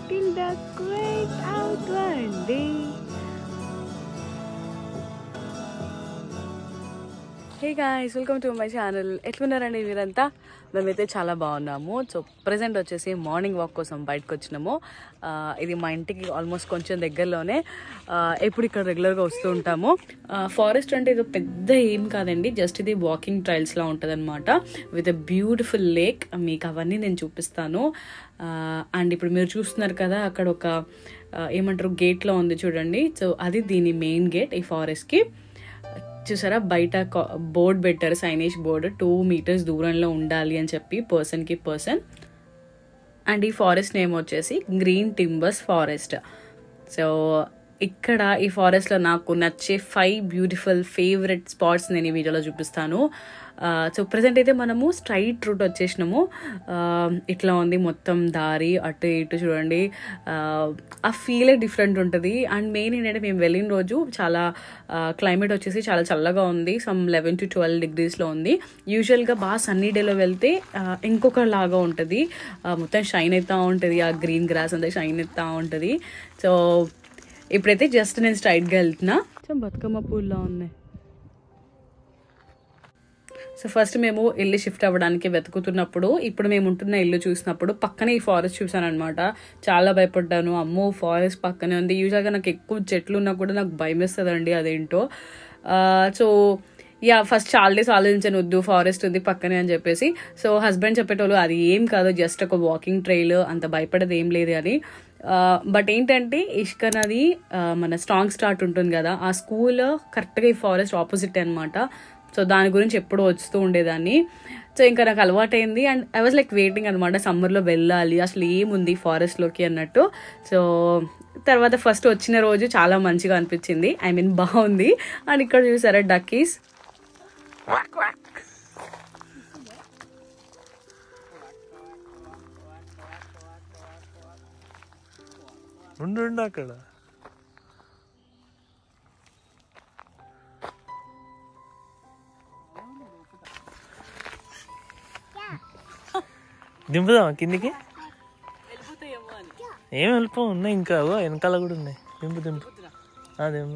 little duck went out one day. Hey guys welcome to my channel ఎట్లున్నారండి మీరంతా మేమైతే చాలా బాగున్నాము సో ప్రజెంట్ వచ్చేసి మార్నింగ్ వాక్ కోసం బయటకు వచ్చినాము ఆ, ఇది మా ఇంటికి ఆల్మోస్ట్ కొంచెం దగ్గరలోనే ఆ, ఎప్పుడు ఇక్కడ రెగ్యులర్గా వస్తూ ఉంటాము ఫారెస్ట్ అంటే ఇది పెద్ద ఏం కాదండి జస్ట్ ఇది వాకింగ్ ట్రైల్స్లా ఉంటుంది అనమాట విత్ ఎ బ్యూటిఫుల్ లేక్ మీకు అవన్నీ నేను చూపిస్తాను అండ్ ఇప్పుడు మీరు చూస్తున్నారు కదా అక్కడ ఒక ఆ, ఏమంటారు గేట్లో ఉంది చూడండి సో అది దీని మెయిన్ గేట్ ఈ ఫారెస్ట్కి చూసారా బయట బోర్డ్ పెట్టారు సైనేజ్ బోర్డు టూ మీటర్స్ దూరంలో ఉండాలి అని చెప్పి పర్సన్కి పర్సన్ అండ్ ఈ ఫారెస్ట్ నేమ్ వచ్చేసి గ్రీన్ టింబర్స్ ఫారెస్ట్ సో ఇక్కడ ఈ ఫారెస్ట్లో నాకు నచ్చే ఫైవ్ బ్యూటిఫుల్ ఫేవరెట్ స్పాట్స్ నేను ఈ వీడియోలో చూపిస్తాను సో ప్రజెంట్ అయితే మనము స్ట్రైట్ రూట్ వచ్చేసినాము ఆ, ఇట్లా ఉంది మొత్తం దారి అటు ఇటు చూడండి ఆ, ఆ ఫీలే డిఫరెంట్ ఉంటుంది అండ్ మెయిన్ ఏంటంటే మేము వెళ్ళిన రోజు చాలా క్లైమేట్ వచ్చేసి చాలా చల్లగా ఉంది సమ్ లెవెన్ టు ట్వెల్వ్ డిగ్రీస్లో ఉంది యూజువల్గా బాగా సన్నీ డేలో వెళ్తే ఆ, ఇంకొక లాగా ఉంటుంది ఆ, మొత్తం షైన్ అవుతూ ఉంటుంది ఆ గ్రీన్ గ్రాస్ అంతా షైన్ అవుతూ ఉంటుంది సో ఇప్పుడైతే జస్ట్ నేను స్ట్రైట్గా వెళ్తున్నా కొంచెం బతుకమ్మ పూల్లా ఉన్నాయి సో ఫస్ట్ మేము ఇల్లు షిఫ్ట్ అవ్వడానికి వెతుకుతున్నప్పుడు ఇప్పుడు మేము ఉంటున్న ఇల్లు చూసినప్పుడు పక్కనే ఈ ఫారెస్ట్ చూసాను అనమాట చాలా భయపడ్డాను అమ్మో ఫారెస్ట్ పక్కనే ఉంది యూజువల్గా నాకు ఎక్కువ చెట్లు ఉన్నా కూడా నాకు భయం వేస్తుందండి అదేంటో సో యా ఫస్ట్ చాలా డేస్ ఆలోచించాను వద్దు ఫారెస్ట్ ఉంది పక్కనే అని చెప్పేసి సో హస్బెండ్ చెప్పేటోళ్ళు అది ఏం కాదు జస్ట్ ఒక వాకింగ్ ట్రైల్ అంత భయపడేది ఏం లేదు అని బట్ ఏంటంటే ఇష్క నది ఆ, మన స్ట్రాంగ్ స్టార్ట్ ఉంటుంది కదా ఆ స్కూల్ కరెక్ట్గా ఈ ఫారెస్ట్ ఆపోజిట్ అనమాట సో దాని గురించి ఎప్పుడూ వస్తూ ఉండేదాన్ని సో ఇంకా నాకు అలవాటైంది and I was like waiting అనమాట సమ్మర్లో వెళ్ళాలి అసలు ఏముంది ఫారెస్ట్లోకి అన్నట్టు సో తర్వాత ఫస్ట్ వచ్చిన రోజు చాలా మంచిగా అనిపించింది ఐ మీన్ బాగుంది అండ్ ఇక్కడ చూసారా డక్కీస్ ఉండు ఉండు అక్కడ దింపుదామా కిందికి ఏం వెళ్ళిపో ఉన్నాయి ఇంకా అవో వెనకాల కూడా ఉన్నాయి దింపు దింపు ఆ, దింపు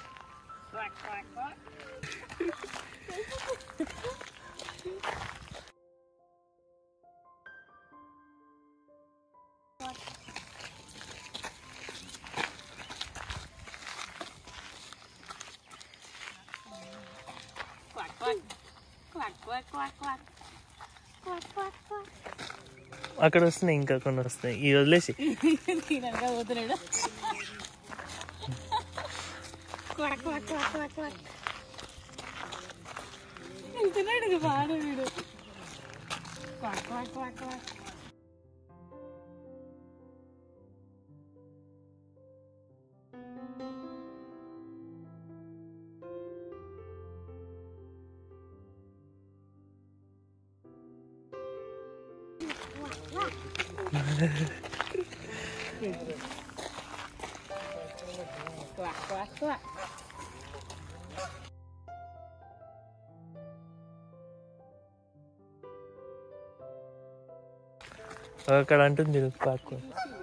అక్కడ వస్తున్నాయి ఇంకా కొన్ని వస్తున్నాయి ఈ వదిలేసి అక్కడ అంటుంది చూడు పాకు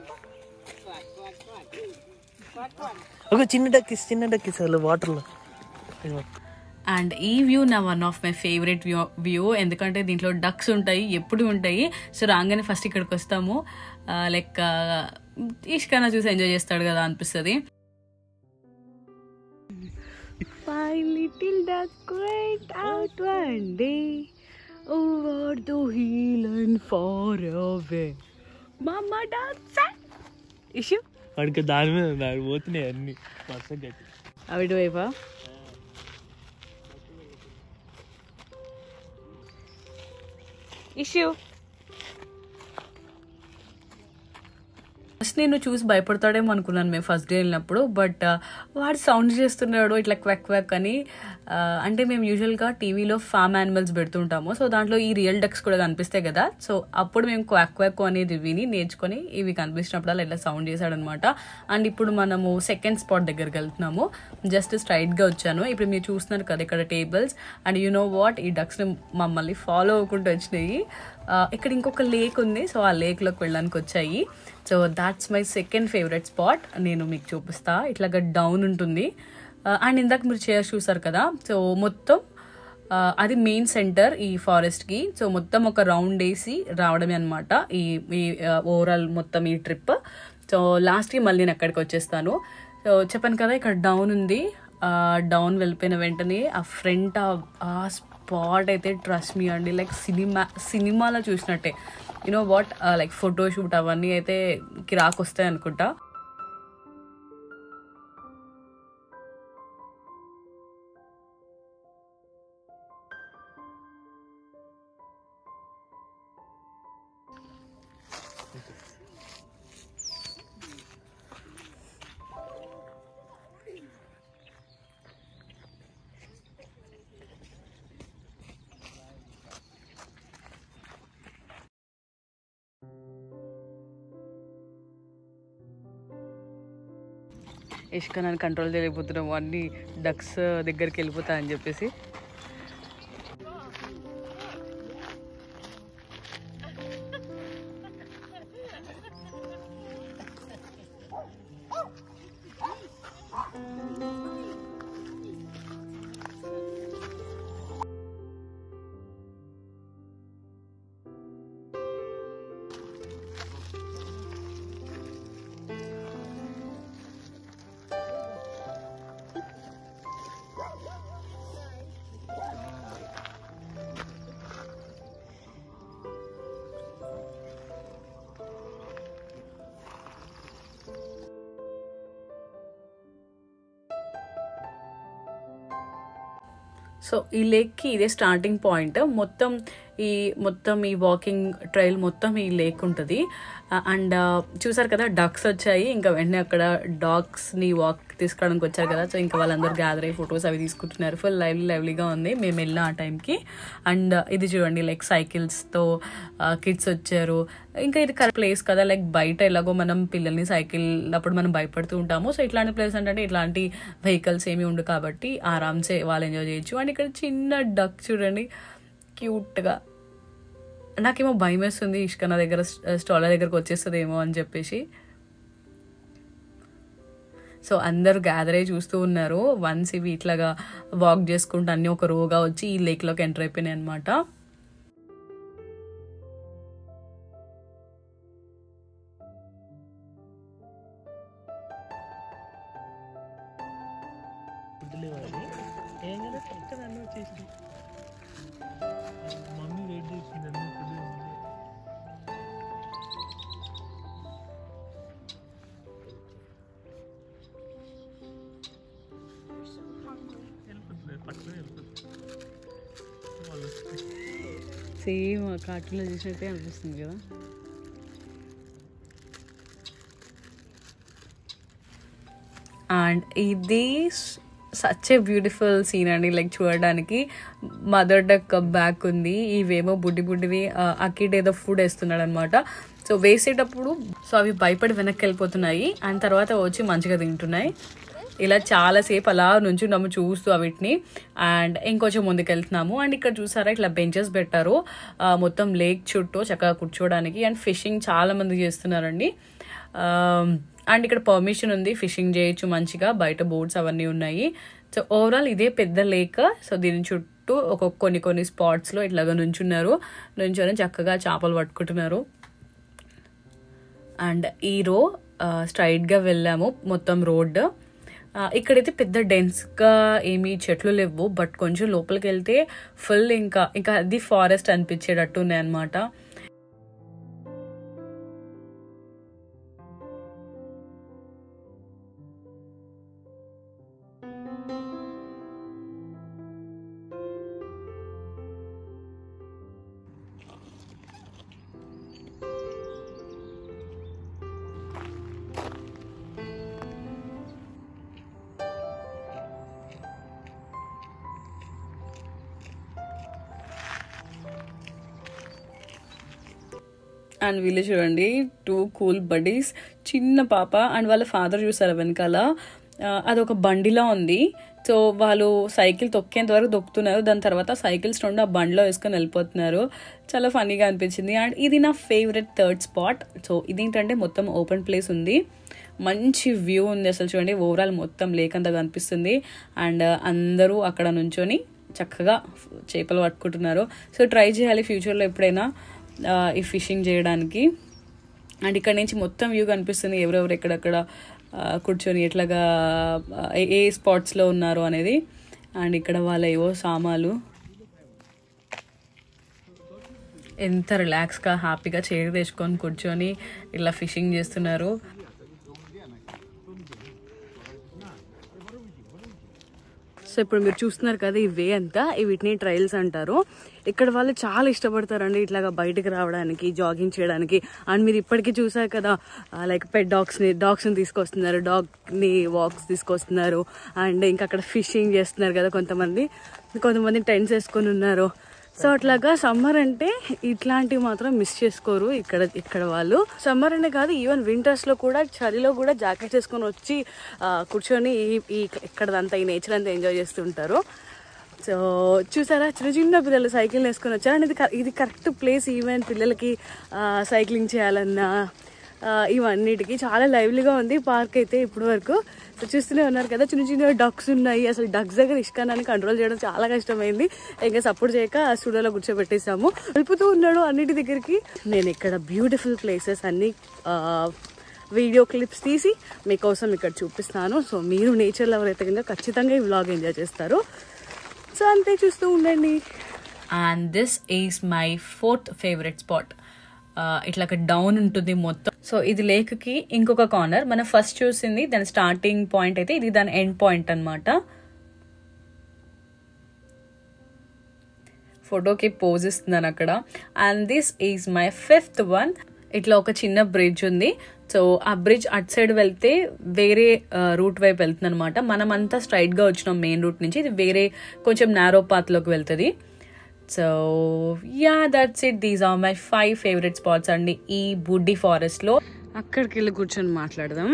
ఒక చిన్న డక్కిస్ చిన్న డక్కిస్ అలా వాటర్లో ఇదిగో. అండ్ ఈ వ్యూ నా one of my favourite view view ఎందుకంటే దీంట్లో డక్స్ ఉంటాయి ఎప్పుడు ఉంటాయి సో రాగానే ఫస్ట్ ఇక్కడికి వస్తాము లైక్ ఇష్కన్నా చూసి ఎంజాయ్ చేస్తాడు కదా అనిపిస్తుంది Five little duck went out one day over the hill and far away. Mama dance. Issue వాడికి దాని మీద ఉంది ఆడు పోతున్నాయి అన్ని వర్షం గట్టి అవి వైపా ఇష్యూ ఫస్ట్ నేను చూసి భయపడతాడేమో అనుకున్నాను మేము ఫస్ట్ డే వెళ్ళినప్పుడు బట్ వాడు సౌండ్ చేస్తున్నాడు ఇట్లా క్వక్ క్వక్ అని ఆ, అంటే మేము యూజువల్గా టీవీలో ఫామ్ యానిమల్స్ పెడుతుంటాము సో దాంట్లో ఈ రియల్ డక్స్ కూడా కనిపిస్తాయి కదా సో అప్పుడు మేము క్వాక్ క్వాక్ అనేది విని నేర్చుకొని ఇవి కనిపించినప్పుడు ఇట్లా సౌండ్ చేశాడనమాట అండ్ ఇప్పుడు మనము సెకండ్ స్పాట్ దగ్గరికి వెళ్తున్నాము జస్ట్ స్ట్రైట్గా వచ్చాను ఇప్పుడు మీరు చూస్తున్నారు కదా ఇక్కడ tables and you know what ఈ డక్స్ మమ్మల్ని ఫాలో అవ్వకుండా వచ్చినాయి ఇక్కడ ఇంకొక లేక్ ఉంది సో ఆ లేక్లోకి వెళ్ళడానికి వచ్చాయి so that's my second favourite spot నేను మీకు చూపిస్తా ఇట్లాగా డౌన్ ఉంటుంది అండ్ ఇందాక మీరు చైర్స్ చూసారు కదా సో మొత్తం ఆ, అది మెయిన్ సెంటర్ ఈ ఫారెస్ట్ కి సో మొత్తం ఒక రౌండ్ వేసి రావడమే అనమాట ఈ ఈ ఓవరాల్ మొత్తం ఈ ట్రిప్ సో లాస్ట్ కి మళ్ళీ నేను అక్కడికి వచ్చేస్తాను సో చెప్పాను కదా ఇక్కడ డౌన్ ఉంది డౌన్ వెళ్ళిపోయిన వెంటనే ఆ ఫ్రంట్ ఆ స్పాట్ అయితే ట్రస్ట్ మీ అండి లైక్ సినిమా సినిమాలో చూసినట్టే యూనో వాట్ లైక్ ఫోటోషూట్ అవన్నీ అయితే కిరాక్ వస్తాయి అనుకుంటా ఇష్క నన్ను కంట్రోల్ చేయలేకపోతున్నాము అన్ని డక్స్ దగ్గరికి వెళ్ళిపోతా అని చెప్పేసి సో ఈ లేక్కి ఇదే స్టార్టింగ్ పాయింట్ మొత్తం ఈ మొత్తం ఈ వాకింగ్ ట్రైల్ మొత్తం ఈ లేక్ ఉంటుంది అండ్ చూసారు కదా డక్స్ వచ్చాయి ఇంకా వెంటనే అక్కడ డాగ్స్ని వాక్ తీసుకురావడానికి వచ్చారు కదా సో ఇంకా వాళ్ళందరూ గ్యాదర్ అయ్యి ఫొటోస్ అవి తీసుకుంటున్నారు ఫుల్ లైవ్లీ లైవ్లీగా ఉంది మేము వెళ్ళిన ఆ టైంకి అండ్ ఇది చూడండి లైక్ సైకిల్స్తో కిడ్స్ వచ్చారు ఇంకా ఇది కరెక్ట్ ప్లేస్ కదా లైక్ బయట ఎలాగో మనం పిల్లల్ని సైకిల్ అప్పుడు మనం భయపడుతూ ఉంటాము సో ఇట్లాంటి ప్లేస్ అంటే ఇట్లాంటి వెహికల్స్ ఏమి ఉండు కాబట్టి ఆరామ్సే వాళ్ళు ఎంజాయ్ చేయొచ్చు అండ్ ఇక్కడ చిన్న డక్ చూడండి క్యూట్గా నాకేమో భయం వేస్తుంది ఇష్క నా దగ్గర స్టాల్ దగ్గరకు వచ్చేస్తుందేమో అని చెప్పేసి సో అందరూ గ్యాదర్ అయ్యి చూస్తూ ఉన్నారు వన్స్ ఇవి ఇట్లాగా వాక్ చేసుకుంటూ అన్ని ఒక రోగా వచ్చి ఈ లేక్లోకి ఎంటర్ అయిపోయినాయి అనమాట వద్దులేవాలి ఏం కదా కరెక్ట్ అన్నీ వచ్చేసి మమ్మీ వెయిట్ చేసింది అన్నీ ఫుడ్ వెళ్ళిపోతుంది పక్కన వెళ్ళిపోతుంది వాళ్ళు వస్తే సేమ్ కార్టూన్లో చూసినట్టే అనిపిస్తుంది కదా అండ్ ఇది సచ్ ఏ బ్యూటిఫుల్ సీన్ అండి లైక్ చూడడానికి మదర్ డక్ బ్యాక్ ఉంది ఇవేమో బుడ్డి బుడ్డివి ఆ కిడ్ ఏదో ఫుడ్ వేస్తున్నాడు అనమాట సో వేసేటప్పుడు సో అవి భయపడి వెనక్కి వెళ్ళిపోతున్నాయి అండ్ తర్వాత వచ్చి మంచిగా తింటున్నాయి ఇలా చాలాసేపు అలా నుంచి నమ్ము చూస్తూ వీటిని అండ్ ఇంకొంచెం ముందుకు వెళ్తున్నాము అండ్ ఇక్కడ చూసారా ఇట్లా బెంచెస్ పెట్టారు ఆ, మొత్తం లేక్ చుట్టూ చక్కగా కూర్చోవడానికి అండ్ ఫిషింగ్ చాలా మంది చేస్తున్నారండి అండ్ ఇక్కడ పర్మిషన్ ఉంది ఫిషింగ్ చేయొచ్చు మంచిగా బయట బోట్స్ అవన్నీ ఉన్నాయి సో ఓవరాల్ ఇదే పెద్ద లేక్ సో దీని చుట్టూ ఒక కొన్ని కొన్ని స్పాట్స్లో ఇట్లాగా నుంచున్నారు నుంచొని చక్కగా చేపలు పట్టుకుంటున్నారు అండ్ ఈ రో స్ట్రైట్గా వెళ్ళాము మొత్తం రోడ్ ఆ, ఇక్కడైతే పెద్ద డెన్స్గా ఏమీ చెట్లు లేవు బట్ కొంచెం లోపలికి వెళ్తే ఫుల్ ఇంకా ఇంకా అది ఫారెస్ట్ అనిపించేటట్టు ఉన్నాయి అనమాట అండ్ వీళ్ళు చూడండి టూ కూల్ బడీస్ చిన్న పాప అండ్ వాళ్ళ ఫాదర్ చూసారు వెనకాల ఆ, అదొక బండిలా ఉంది సో వాళ్ళు సైకిల్ తొక్కేంత వరకు దొక్కుతున్నారు దాని తర్వాత సైకిల్స్ రెండు ఆ బండిలో వేసుకొని వెళ్ళిపోతున్నారు చాలా ఫన్నీగా అనిపించింది అండ్ ఇది నా ఫేవరెట్ థర్డ్ స్పాట్ సో ఇదేంటంటే మొత్తం ఓపెన్ ప్లేస్ ఉంది మంచి వ్యూ ఉంది అసలు చూడండి ఓవరాల్ మొత్తం లేక్ అంతా కనిపిస్తుంది అండ్ అందరూ అక్కడ నుంచొని చక్కగా చేపలు పట్టుకుంటున్నారు సో ట్రై చేయాలి ఫ్యూచర్లో ఎప్పుడైనా ఆ, ఈ ఫిషింగ్ చేయడానికి అండ్ ఇక్కడ నుంచి మొత్తం వ్యూ కనిపిస్తుంది ఎవరెవరు ఎక్కడెక్కడ ఆ, కూర్చొని ఎట్లాగా ఆ, ఏ- ఏ స్పాట్స్లో ఉన్నారు అనేది అండ్ ఇక్కడ వాళ్ళ ఏవో సామాలు ఎంత రిలాక్స్గా హ్యాపీగా చైర్ తెచ్చుకొని కూర్చొని ఇలా ఫిషింగ్ చేస్తున్నారు సో ఇప్పుడు మీరు చూస్తున్నారు కదా ఈ వే అంతా ఈ వీటిని ట్రయల్స్ అంటారు ఇక్కడ వాళ్ళు చాలా ఇష్టపడతారండి ఇట్లాగా బయటకు రావడానికి జాగింగ్ చేయడానికి అండ్ మీరు ఇప్పటికీ చూసారు కదా లైక్ పెట్ డాగ్స్ని డాగ్స్ని తీసుకొస్తున్నారు డాగ్ని వాక్స్ తీసుకొస్తున్నారు అండ్ ఇంకా అక్కడ ఫిషింగ్ చేస్తున్నారు కదా కొంతమంది కొంతమంది టెంట్స్ వేసుకొని ఉన్నారు సో అట్లాగా సమ్మర్ అంటే ఇట్లాంటివి మాత్రం మిస్ చేసుకోరు ఇక్కడ ఇక్కడ వాళ్ళు సమ్మర్ అనే కాదు ఈవెన్ వింటర్స్ లో కూడా చలిలో కూడా జాకెట్స్ వేసుకొని వచ్చి ఆ, కూర్చొని ఈ- ఈ ఇక్కడదంతా ఈ నేచర్ అంతా ఎంజాయ్ చేస్తుంటారు సో చూసారా చిన్న చిన్న పిల్లలు సైకిల్ వేసుకొని వచ్చారు అండ్ ఇది క- ఇది కరెక్ట్ ప్లేస్ ఈవెన్ పిల్లలకి ఆ, సైక్లింగ్ చేయాలన్నా ఆ, ఇవన్నిటికి చాలా లైవ్లీగా ఉంది పార్క్ అయితే ఇప్పటి వరకు సో చూస్తూనే ఉన్నారు కదా చిన్న చిన్న డక్స్ ఉన్నాయి అసలు డక్స్ దగ్గర ఇష్కాన్ని కంట్రోల్ చేయడం చాలా కష్టమైంది ఇంకా సపోర్ట్ చేయక ఆ స్టూడియోలో కూర్చోబెట్టేసాము వెళ్పుతూ ఉన్నాడు అన్నిటి దగ్గరికి నేను ఇక్కడ బ్యూటిఫుల్ ప్లేసెస్ అన్ని ఆ, వీడియో క్లిప్స్ తీసి మీకోసం ఇక్కడ చూపిస్తాను సో మీరు నేచర్ లవర్ అయితే కనుక ఖచ్చితంగా ఈ వ్లాగ్ ఎంజాయ్ చేస్తారు సో అంతే చూస్తూ ఉండండి and this is my fourth favourite spot ఇట్లా డౌన్ ఉంటుంది మొత్తం సో ఇది లేక్ కి ఇంకొక కార్నర్ మనం ఫస్ట్ చూసింది దాని స్టార్టింగ్ పాయింట్ అయితే ఇది దాని ఎండ్ పాయింట్ అన్నమాట ఫోటోకి పోజ్ ఇస్తున్నాను అక్కడ and this is my fifth one ఇట్లా ఒక చిన్న బ్రిడ్జ్ ఉంది సో ఆ బ్రిడ్జ్ అటు సైడ్ వెళ్తే వేరే రూట్ వైపు వెళ్తుంది అనమాట మనం అంతా స్ట్రైట్ గా వచ్చినాం మెయిన్ రూట్ నుంచి ఇది వేరే కొంచెం నారో పాత్ లోకి వెళ్తుంది so ya that's it these are my five favourite spots అండి ఈ బుడ్డి ఫారెస్ట్ లో అక్కడికి వెళ్ళి కూర్చొని మాట్లాడదాం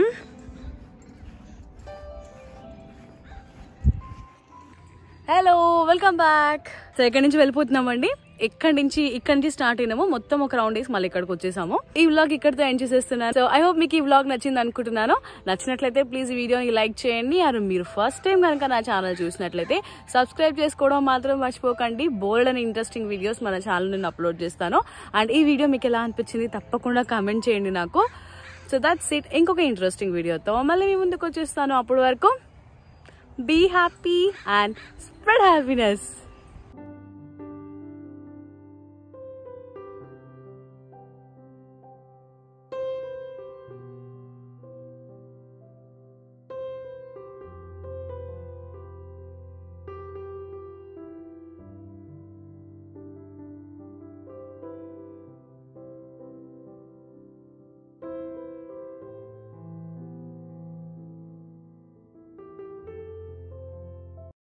హలో వెల్కమ్ బ్యాక్ సో ఇక్కడ నుంచి వెళ్ళిపోతున్నామండి ఎక్కడి నుంచి ఇక్కడ నుంచి స్టార్ట్ అయినాము మొత్తం ఒక రౌండ్ వేసి మళ్ళీ ఇక్కడికి వచ్చేసాము ఈ వ్లాగ్ ఇక్కడితో ఎండ్ చేసేస్తున్నాను సో ఐ హోప్ మీకు ఈ వ్లాగ్ నచ్చింది అనుకుంటున్నాను నచ్చినట్లయితే ప్లీజ్ ఈ వీడియోని లైక్ చేయండి అది మీరు ఫస్ట్ టైం కనుక నా ఛానల్ చూసినట్లయితే సబ్స్క్రైబ్ చేసుకోవడం మాత్రం మర్చిపోకండి బోల్డ్ అండ్ ఇంట్రెస్టింగ్ వీడియోస్ మన ఛానల్ నేను అప్లోడ్ చేస్తాను అండ్ ఈ వీడియో మీకు ఎలా అనిపించింది తప్పకుండా కామెంట్ చేయండి నాకు సో దట్స్ ఇట్ ఇంకొక ఇంట్రెస్టింగ్ వీడియోతో మళ్ళీ మీ ముందుకు వచ్చేస్తాను అప్పటి వరకు be happy and spread happiness